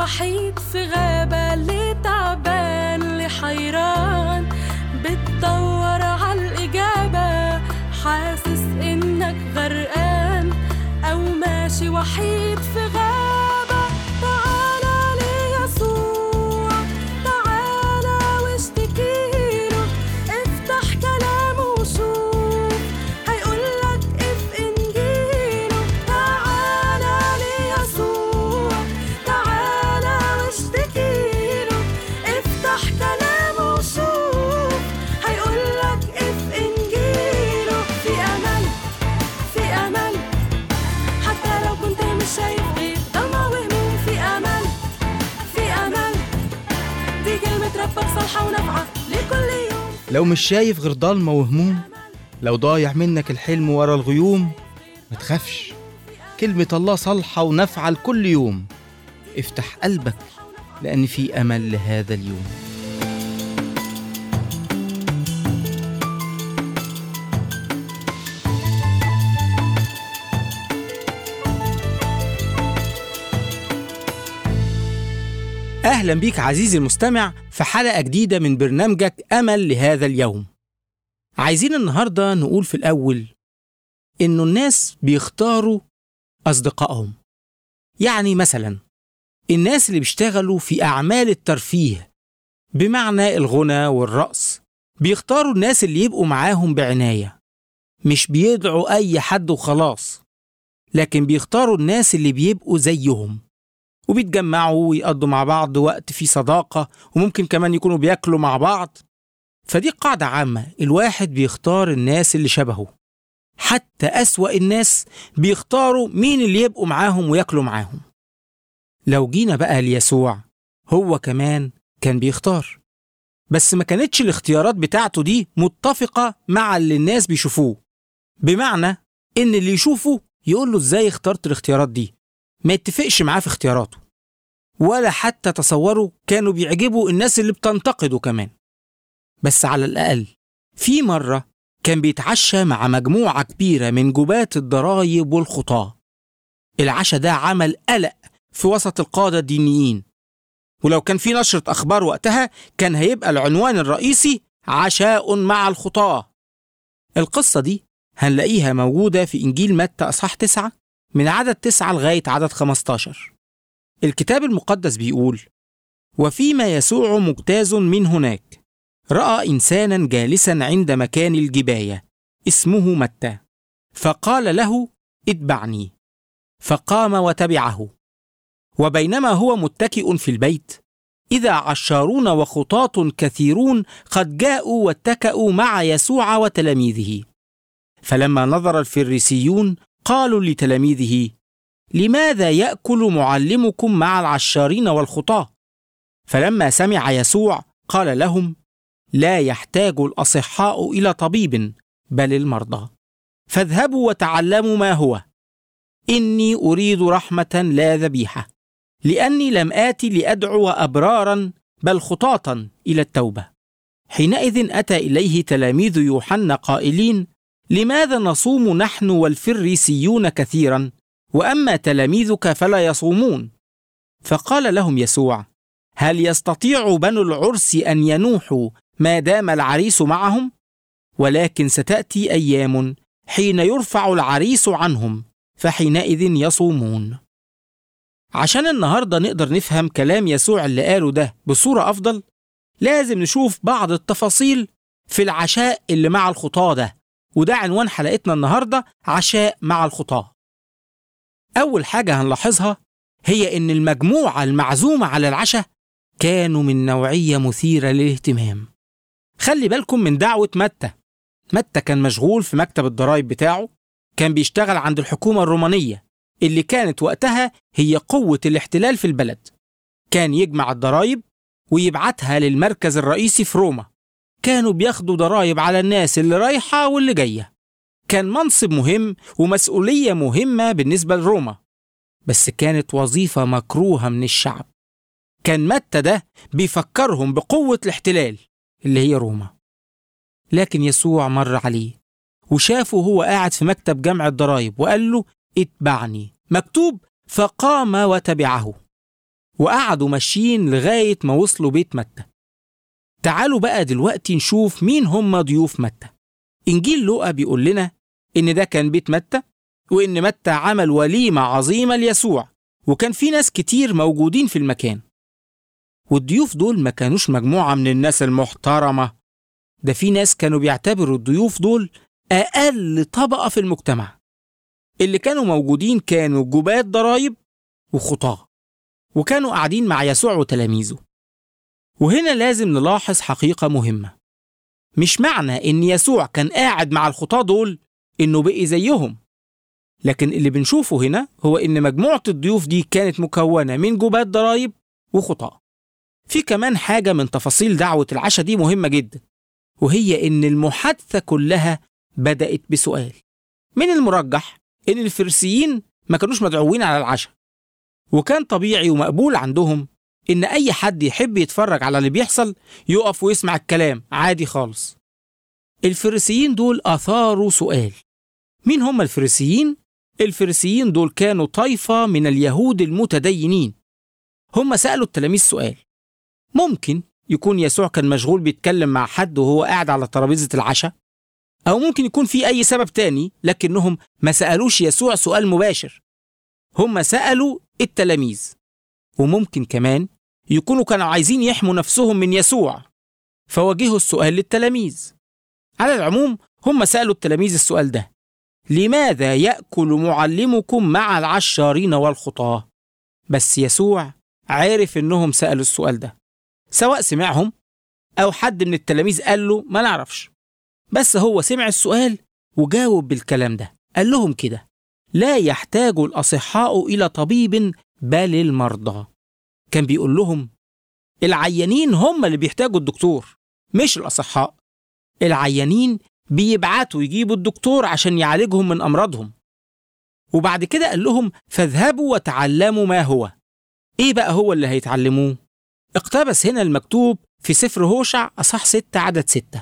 وحيد في غابة اللي تعبان اللي حيران بتدور عالإجابة حاسس إنك غرقان أو ماشي وحيد في غابة تعالى ليسوع تعالى واشتكيله افتح كلامه وشوف هيقولك اف انجيله تعالى ليسوع تعالى واشتكيله افتح كلامه وشوف هيقولك اف انجيله في امل في امل حتى لو كنت مش شايف غير ضلمة وهموم في امل في امل دي كلمة ربك صالحة ونافعة لكل يوم لو مش شايف غير ضلمة وهموم لو ضايع منك الحلم ورا الغيوم ما تخافش كلمة الله صالحة ونافعة لكل يوم افتح قلبك لأن في أمل لهذا اليوم أهلا بيك عزيزي المستمع في حلقة جديدة من برنامجك أمل لهذا اليوم عايزين النهاردة نقول في الأول إنه الناس بيختاروا أصدقائهم يعني مثلا الناس اللي بيشتغلوا في أعمال الترفيه بمعنى الغنى والرقص بيختاروا الناس اللي يبقوا معاهم بعناية مش بيدعوا أي حد وخلاص لكن بيختاروا الناس اللي بيبقوا زيهم وبيتجمعوا ويقضوا مع بعض وقت فيه صداقة وممكن كمان يكونوا بياكلوا مع بعض فدي قاعدة عامة الواحد بيختار الناس اللي شبهه حتى أسوأ الناس بيختاروا مين اللي يبقوا معاهم وياكلوا معاهم لو جينا بقى ليسوع هو كمان كان بيختار بس ما كانتش الاختيارات بتاعته دي متفقة مع اللي الناس بيشوفوه بمعنى إن اللي يشوفه يقول له إزاي اخترت الاختيارات دي ما يتفقش معاه في اختياراته ولا حتى تصوروا كانوا بيعجبوا الناس اللي بتنتقده كمان بس على الأقل في مرة كان بيتعشى مع مجموعة كبيرة من جبات الضرايب والخطاة العشاء ده عمل قلق في وسط القادة الدينيين ولو كان في نشرة أخبار وقتها كان هيبقى العنوان الرئيسي عشاء مع الخطاة القصة دي هنلاقيها موجودة في إنجيل متى أصحاح تسعة من عدد تسعة لغاية عدد 15 الكتاب المقدس بيقول وفيما يسوع مجتاز من هناك رأى إنسانا جالسا عند مكان الجباية اسمه متى فقال له اتبعني فقام وتبعه وبينما هو متكئ في البيت إذا عشارون وخطاة كثيرون قد جاءوا واتكأوا مع يسوع وتلاميذه فلما نظر الفريسيون قالوا لتلاميذه لماذا ياكل معلمكم مع العشارين والخطاه فلما سمع يسوع قال لهم لا يحتاج الاصحاء الى طبيب بل المرضى فاذهبوا وتعلموا ما هو اني اريد رحمه لا ذبيحه لاني لم ات لادعو ابرارا بل خطاة الى التوبه حينئذ اتى اليه تلاميذ يوحنا قائلين لماذا نصوم نحن والفريسيون كثيرا واما تلاميذك فلا يصومون فقال لهم يسوع هل يستطيع بنو العرس ان ينوحوا ما دام العريس معهم ولكن ستاتي ايام حين يرفع العريس عنهم فحينئذ يصومون عشان النهارده نقدر نفهم كلام يسوع اللي قاله ده بصوره افضل لازم نشوف بعض التفاصيل في العشاء اللي مع الخطاه ده وده عنوان حلقتنا النهارده عشاء مع الخطاه أول حاجة هنلاحظها هي إن المجموعة المعزومة على العشاء كانوا من نوعية مثيرة للاهتمام. خلي بالكم من دعوة متى. متى كان مشغول في مكتب الضرايب بتاعه، كان بيشتغل عند الحكومة الرومانية اللي كانت وقتها هي قوة الاحتلال في البلد. كان يجمع الضرايب ويبعتها للمركز الرئيسي في روما. كانوا بياخدوا ضرايب على الناس اللي رايحة واللي جاية. كان منصب مهم ومسؤولية مهمة بالنسبة لروما بس كانت وظيفة مكروهة من الشعب كان متى ده بيفكرهم بقوة الاحتلال اللي هي روما لكن يسوع مر عليه وشافه هو قاعد في مكتب جمع الضرايب وقال له اتبعني مكتوب فقام وتبعه وقعدوا ماشيين لغاية ما وصلوا بيت متى تعالوا بقى دلوقتي نشوف مين هم ضيوف متى إنجيل لوقا بيقول لنا إن ده كان بيت متى وإن متى عمل وليمة عظيمة ليسوع وكان في ناس كتير موجودين في المكان والضيوف دول ما كانوش مجموعة من الناس المحترمة ده في ناس كانوا بيعتبروا الضيوف دول أقل طبقة في المجتمع اللي كانوا موجودين كانوا جبات ضرايب وخطاة وكانوا قاعدين مع يسوع وتلاميذه وهنا لازم نلاحظ حقيقة مهمة مش معنى إن يسوع كان قاعد مع الخطاة دول إنه بقي زيهم لكن اللي بنشوفه هنا هو إن مجموعة الضيوف دي كانت مكونة من جبات ضرايب وخطاة في كمان حاجة من تفاصيل دعوة العشاء دي مهمة جدا وهي إن المحادثة كلها بدأت بسؤال من المرجح إن الفريسيين ما كانوش مدعوين على العشاء وكان طبيعي ومقبول عندهم إن أي حد يحب يتفرج على اللي بيحصل يقف ويسمع الكلام عادي خالص الفريسيين دول أثاروا سؤال مين هم الفريسيين؟ الفريسيين دول كانوا طائفة من اليهود المتدينين هم سألوا التلاميذ سؤال ممكن يكون يسوع كان مشغول بيتكلم مع حد وهو قاعد على ترابيزة العشاء أو ممكن يكون في أي سبب تاني لكنهم ما سألوش يسوع سؤال مباشر هم سألوا التلاميذ وممكن كمان يكونوا كانوا عايزين يحموا نفسهم من يسوع فوجهوا السؤال للتلاميذ على العموم هم سألوا التلاميذ السؤال ده لماذا يأكل معلمكم مع العشارين والخطاة؟ بس يسوع عارف إنهم سألوا السؤال ده سواء سمعهم أو حد من التلاميذ قال له ما نعرفش بس هو سمع السؤال وجاوب بالكلام ده قال لهم كده لا يحتاج الأصحاء إلى طبيب بل المرضى كان بيقول لهم العيانين هم اللي بيحتاجوا الدكتور مش الأصحاء العيانين بيبعتوا يجيبوا الدكتور عشان يعالجهم من أمراضهم وبعد كده قال لهم فاذهبوا وتعلموا ما هو إيه بقى هو اللي هيتعلموه؟ اقتبس هنا المكتوب في سفر هوشع أصح ستة عدد ستة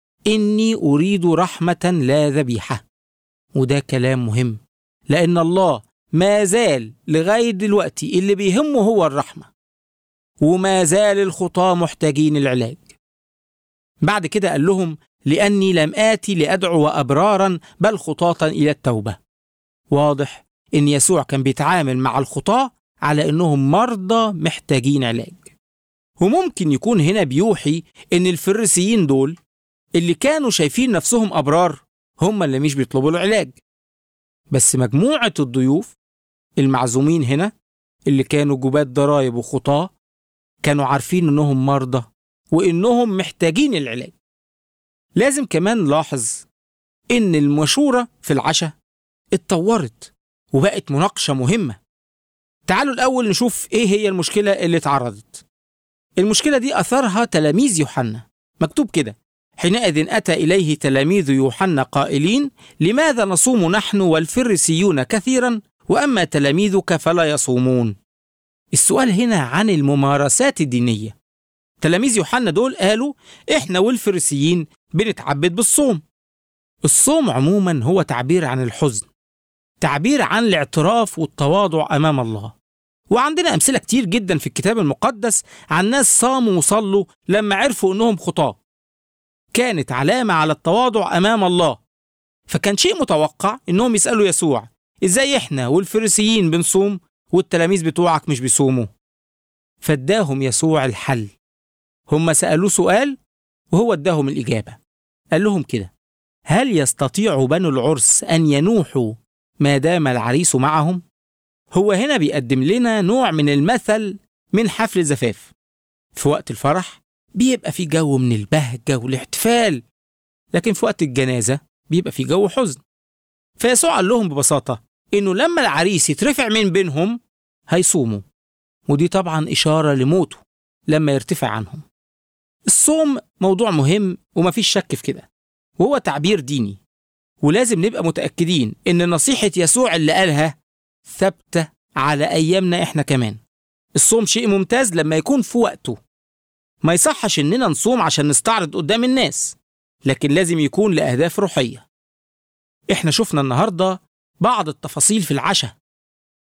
إني أريد رحمة لا ذبيحة وده كلام مهم لأن الله ما زال لغاية دلوقتي اللي بيهمه هو الرحمة وما زال الخطاة محتاجين العلاج بعد كده قال لهم لأني لم آتي لأدعو أبرارا بل خطاة إلى التوبة واضح إن يسوع كان بيتعامل مع الخطاة على إنهم مرضى محتاجين علاج وممكن يكون هنا بيوحي إن الفريسيين دول اللي كانوا شايفين نفسهم أبرار هم اللي مش بيطلبوا العلاج بس مجموعة الضيوف المعزومين هنا اللي كانوا جبات ضرايب وخطاة كانوا عارفين إنهم مرضى وإنهم محتاجين العلاج لازم كمان نلاحظ إن المشورة في العشاء اتطورت وبقت مناقشة مهمة تعالوا الأول نشوف إيه هي المشكلة اللي اتعرضت المشكلة دي أثرها تلاميذ يوحنا مكتوب كده حينئذ أتى إليه تلاميذ يوحنا قائلين لماذا نصوم نحن والفريسيون كثيرا وأما تلاميذك فلا يصومون السؤال هنا عن الممارسات الدينية تلاميذ يوحنا دول قالوا إحنا والفريسيين بنتعبد بالصوم الصوم عموما هو تعبير عن الحزن تعبير عن الاعتراف والتواضع أمام الله وعندنا أمثلة كتير جدا في الكتاب المقدس عن ناس صاموا وصلوا لما عرفوا إنهم خطاة كانت علامة على التواضع أمام الله فكان شيء متوقع إنهم يسألوا يسوع إزاي إحنا والفريسيين بنصوم والتلاميذ بتوعك مش بيصوموا فاداهم يسوع الحل هم سألوه سؤال وهو اداهم الإجابة قال لهم كده هل يستطيع بنو العرس أن ينوحوا ما دام العريس معهم؟ هو هنا بيقدم لنا نوع من المثل من حفل زفاف في وقت الفرح بيبقى في جو من البهجة والاحتفال لكن في وقت الجنازة بيبقى في جو حزن فيسوع قال لهم ببساطة إنه لما العريس يترفع من بينهم هيصوموا ودي طبعا إشارة لموته لما يرتفع عنهم الصوم موضوع مهم ومفيش شك في كده وهو تعبير ديني ولازم نبقى متأكدين إن نصيحة يسوع اللي قالها ثابتة على أيامنا إحنا كمان الصوم شيء ممتاز لما يكون في وقته ما يصحش إننا نصوم عشان نستعرض قدام الناس لكن لازم يكون لأهداف روحية إحنا شفنا النهاردة بعض التفاصيل في العشاء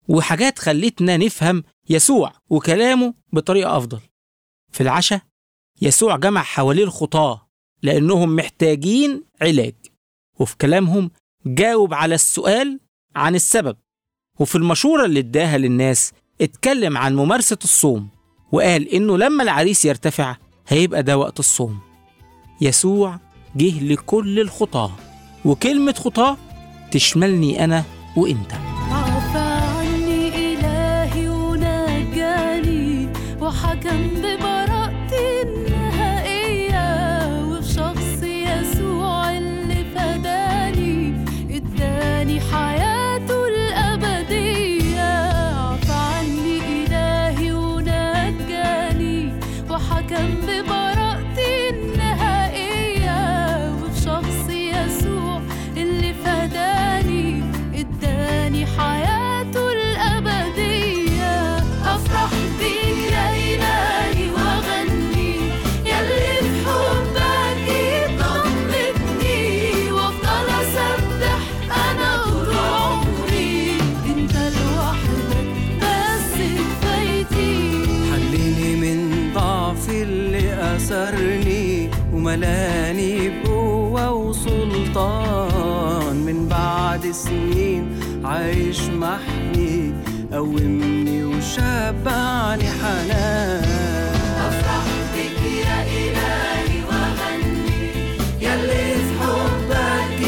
وحاجات خلتنا نفهم يسوع وكلامه بطريقة أفضل في العشاء يسوع جمع حواليه الخطاة لأنهم محتاجين علاج وفي كلامهم جاوب على السؤال عن السبب وفي المشورة اللي اداها للناس اتكلم عن ممارسة الصوم وقال إنه لما العريس يرتفع هيبقى ده وقت الصوم يسوع جه لكل الخطاة وكلمة خطاة تشملني أنا وإنت عفى عني إلهي ونجاني وحكم ببراءتي النهائية وفي شخص يسوع اللي فداني اداني حياته الأبدية عفى عني إلهي ونجاني وحكم ببراءتي النهائية وفي شخص يسوع اللي فداني اداني حياته الأبدية أفرح بيك يا إلهي وأغني ياللي في حبك يطمني وأفضل أسبح أنا طول عمري أنت لوحدك بس كفايتي حليني من ضعفي اللي أسرني وملاني بقوة وسلطان من بعد سنين عايش محمي قومني وشبعني حنان أفرح بك يا إلهي وأغني ياللي في حبك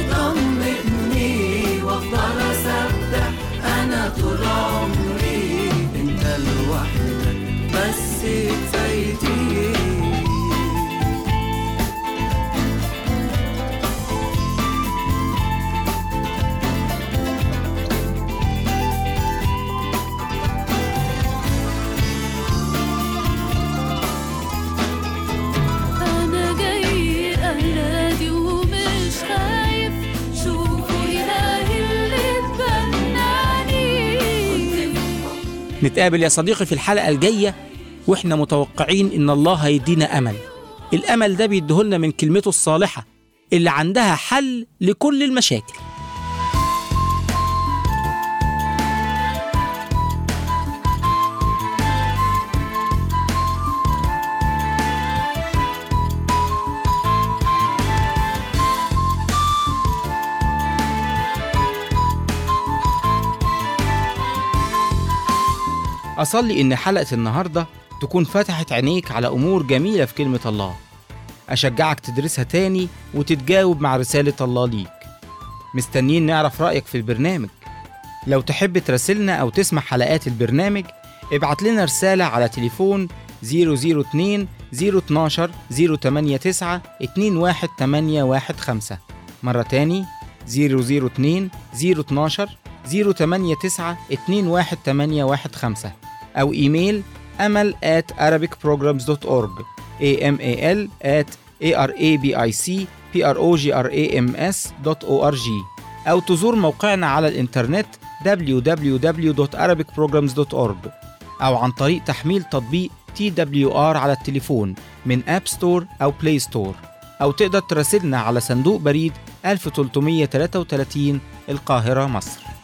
يطمني وأفضل أسبح أنا طول عمري انت لوحدك بس كفايتي أنا جاي أنادي ومش خايف شوفوا إلهي اللي اتبناني نتقابل يا صديقي في الحلقة الجاية وإحنا متوقعين إن الله هيدينا أمل الأمل ده بيديهولنا من كلمته الصالحة اللي عندها حل لكل المشاكل أصلي إن حلقة النهاردة تكون فتحت عينيك على أمور جميلة في كلمة الله أشجعك تدرسها تاني وتتجاوب مع رسالة الله ليك مستنيين نعرف رأيك في البرنامج لو تحب تراسلنا أو تسمع حلقات البرنامج ابعت لنا رسالة على تليفون 002 012 089 21815 مرة تاني 002 012 089 21815 أو إيميل أمل at arabicprograms.org amal at arabicprograms.org أو تزور موقعنا على الإنترنت www.arabicprograms.org أو عن طريق تحميل تطبيق TWR على التليفون من أب ستور أو بلاي ستور أو تقدر تراسلنا على صندوق بريد 1333 القاهرة مصر